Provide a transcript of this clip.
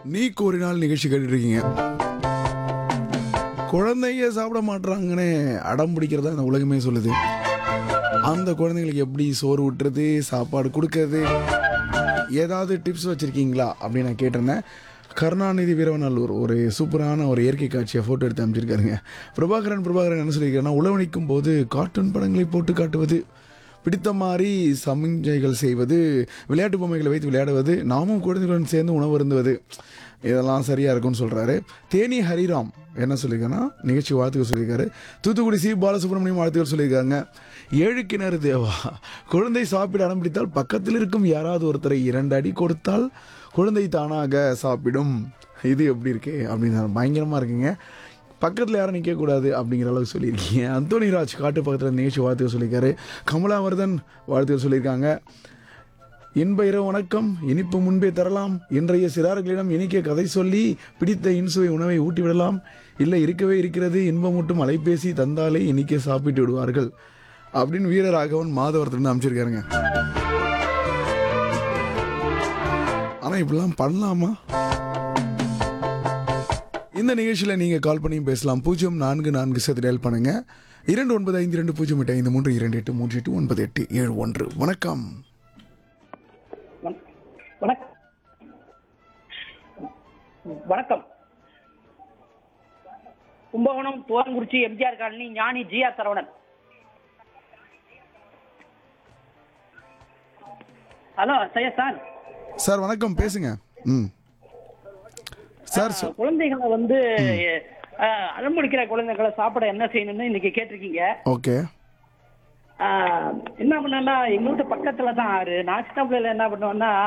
நீ கோரினால் நிகழ்ச்சி கேட்டுட்டு இருக்கீங்க குழந்தைங்க சாப்பிட மாட்றாங்கன்னு அடம் பிடிக்கிறதா இந்த உலகமே சொல்லுது அந்த குழந்தைங்களுக்கு எப்படி சோறு ஊட்டுறது சாப்பாடு கொடுக்கறது ஏதாவது டிப்ஸ் வச்சுருக்கீங்களா அப்படின்னு நான் கேட்டிருந்தேன் கருணாநிதி வீரவநல்லூர் ஒரு சூப்பரான ஒரு இயற்கை காட்சியை ஃபோட்டோ எடுத்து அமைச்சிருக்காருங்க பிரபாகரன் பிரபாகரன் என்ன சொல்லியிருக்காருன்னா உழவணிக்கும் போது கார்ட்டூன் படங்களை போட்டு காட்டுவது பிடித்த மாதிரி சமிஞ்சைகள் செய்வது விளையாட்டு பொம்மைகளை வைத்து விளையாடுவது நாமும் குழந்தைகளுடன் சேர்ந்து உணவு அருந்துவது இதெல்லாம் சரியாக இருக்கும்னு சொல்கிறாரு தேனி ஹரிராம் என்ன சொல்லியிருக்காருன்னா நிகழ்ச்சி வாழ்த்துக்கள் சொல்லியிருக்காரு தூத்துக்குடி சி பாலசுப்ரமணியம் வாழ்த்துக்கள் சொல்லியிருக்காங்க ஏழு கிணறு தேவா குழந்தை சாப்பிட அனுமதித்தால் பக்கத்தில் இருக்கும் யாராவது ஒருத்தரை இரண்டு அடி கொடுத்தால் குழந்தை தானாக சாப்பிடும் இது எப்படி இருக்கு அப்படின்னு பயங்கரமாக இருக்குங்க பக்கத்தில் யாரும் நிற்கக்கூடாது அப்படிங்கிற அளவுக்கு சொல்லியிருக்கீங்க அந்தோனி ராஜ் காட்டு பக்கத்தில் நிகழ்ச்சி வாழ்த்துக்கள் சொல்லியிருக்காரு கமலாவர்தன் வாழ்த்துக்கள் சொல்லியிருக்காங்க இன்ப இரவு வணக்கம் இனிப்பு முன்பே தரலாம் இன்றைய சிறார்களிடம் இனிக்க கதை சொல்லி பிடித்த இன்சுவை உணவை ஊட்டி விடலாம் இல்லை இருக்கவே இருக்கிறது இன்பமூட்டும் அலைபேசி தந்தாலே இனிக்க சாப்பிட்டு விடுவார்கள் அப்படின்னு வீரராகவன் மாதவர்த்தன் அமைச்சிருக்காருங்க ஆனால் இப்படிலாம் பண்ணலாமா இந்த நிகழ்ச்சியில் நீங்கள் கால் பண்ணி பேசலாம் பூஜ்ஜியம் நான்கு நான்கு சத்து டயல் பண்ணுங்க இரண்டு ஒன்பது ஐந்து இரண்டு பூஜ்ஜியம் எட்டு ஐந்து மூன்று இரண்டு எட்டு மூன்று எட்டு ஒன்பது எட்டு ஏழு ஒன்று வணக்கம் வண- வணக்கம் வணக்கம் Kumbakonam Thuvarankurichi MGR colony Gnani GR Saravanan hello சையா சார் சார் வணக்கம் பேசுங்க ம் சார் சொ- குழந்தைகளை வந்து அஹ், அடம்பிடிக்கிற குழந்தைகளை சாப்பிட என்ன செய்யணும்னு இன்னைக்கு கேட்டிருக்கீங்க ஓகே அஹ், என்ன பண்ணா எங்க வீட்டு பக்கத்துல தான் ஆறு நான் சின்ன பிள்ளைல என்ன பண்ணுவேன்னா